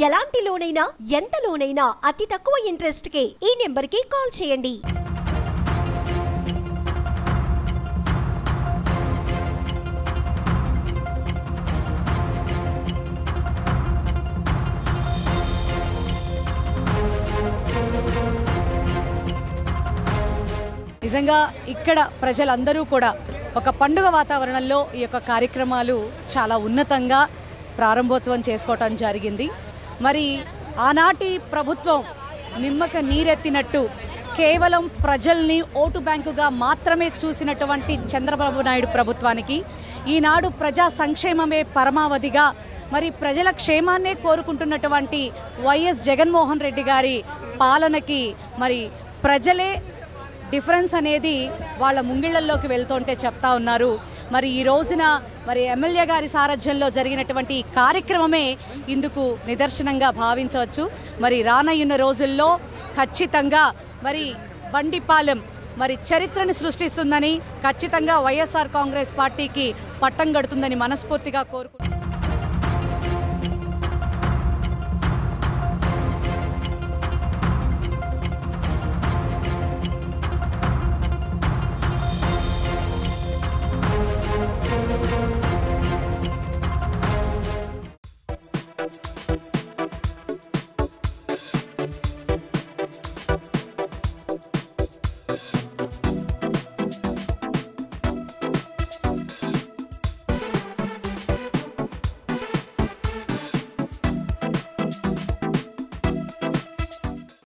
ఎలాంటి లోనైనా ఎంత లోనైనా అతి తక్కువ ఇంట్రెస్ట్ కే ఈ నెంబర్ కి కాల్ చేయండి నిజంగా ఇక్కడ ప్రజలందరూ కూడా ఒక పండుగ వాతావరణంలో ఈ యొక్క కార్యక్రమాలు చాలా ఉన్నతంగా ప్రారంభోత్సవం చేసుకోవటం జరిగింది మరి ఆనాటి ప్రభుత్వం నిమ్మక నీరెత్తినట్టు కేవలం ప్రజల్ని ఓటు బ్యాంకుగా మాత్రమే చూసినటువంటి చంద్రబాబు నాయుడు ప్రభుత్వానికి ఈనాడు ప్రజా సంక్షేమమే పరమావధిగా మరి ప్రజల క్షేమాన్నే కోరుకుంటున్నటువంటి వైఎస్ జగన్మోహన్ రెడ్డి గారి పాలనకి మరి ప్రజలే డిఫరెన్స్ అనేది వాళ్ళ ముంగిళ్లలోకి వెళ్తుంటే చెప్తా ఉన్నారు మరి ఈ రోజున మరి ఎమ్మెల్యే గారి సారథ్యంలో జరిగినటువంటి ఈ కార్యక్రమమే ఇందుకు నిదర్శనంగా భావించవచ్చు మరి రానయ్యున్న రోజుల్లో ఖచ్చితంగా మరి బండిపాలెం మరి చరిత్రని సృష్టిస్తుందని ఖచ్చితంగా వైఎస్ఆర్ కాంగ్రెస్ పార్టీకి పట్టం గడుతుందని మనస్ఫూర్తిగా కోరుకుంటున్నాను